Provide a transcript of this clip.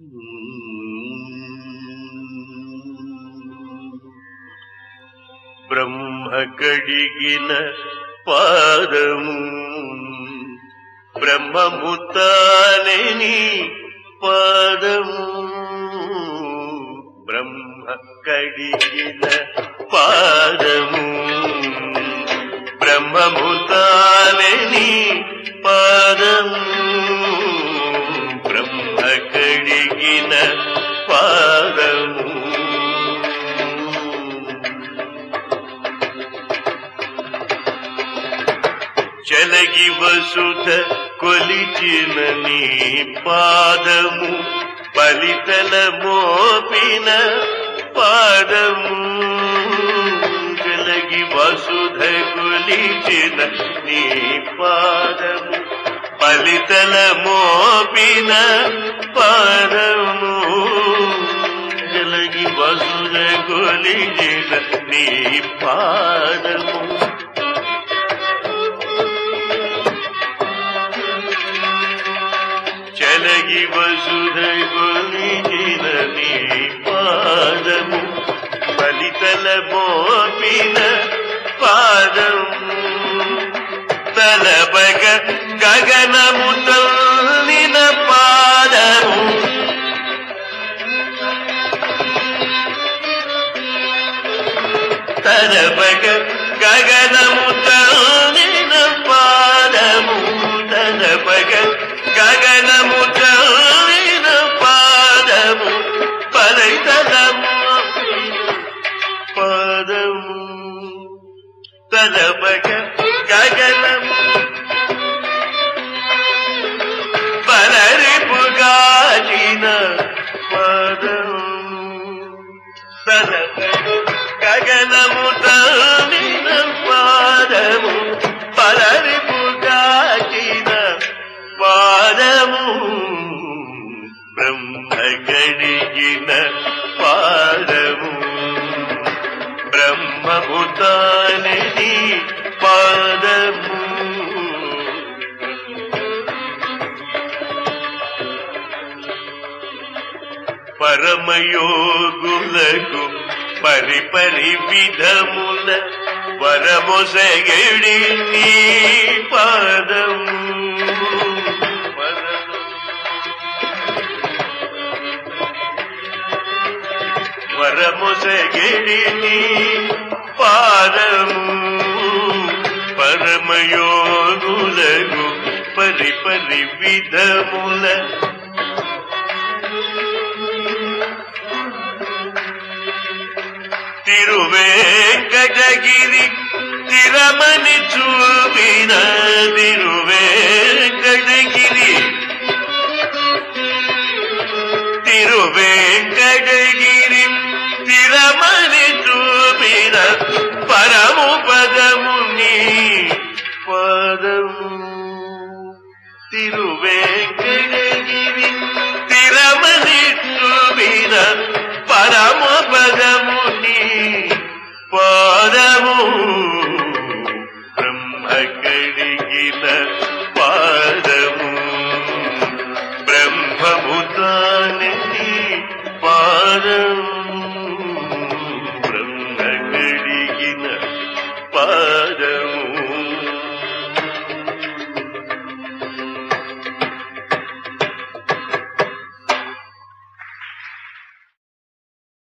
బ్రహ్మ కడిగిన పాదము బ్రహ్మము తానని పాదము బ్రహ్మ కడిగిన పాదము బ్రహ్మము తానని పాదము బ్రహ్మ కడిగిన పాదము చెలగి వసుధ కొలిచిన నీ పాదము బలితల మోపిన పాదము చెలగి వసుధ కొలిచిన నీ పాదము బలితల మోపిన పాదము జలగి వసుధ కొలిచిన నీ పాదము చలగి వసుధ కొలిచిన నీ పాదము ఫలితల మోపిన పాదము తలబగ గగనము తల్లిన పాదము తలబగ గగనము తల్లిన పాదము తలబగ గగనము తల్లిన పాదము పలైతలము పాదము తలబగ గగనము పలరిపుగాచిన పాదము తలబగ గగనము తల్లిన పాదము పలరిపుగాచిన పాదము బ్రహ్మ గడిగిన పాదము బ్రహ్మభూతాని పాదము పరమయోగులకు పరిపరి విధముల వరమొసగడి నీ పాదము పరమ వరముసగిడి నీ పాదము పరమయోగులకు పరి పరి విధముల తిరువేంకటగిరి తిరమని చూపిన తిరువేంకటగిరి తిరువేంకటగిరి తిరమని చూపిన పరము పదము నీ పదము తిరువేంకటగిరి తిరమని చూపిన పరము పదము నీ పదము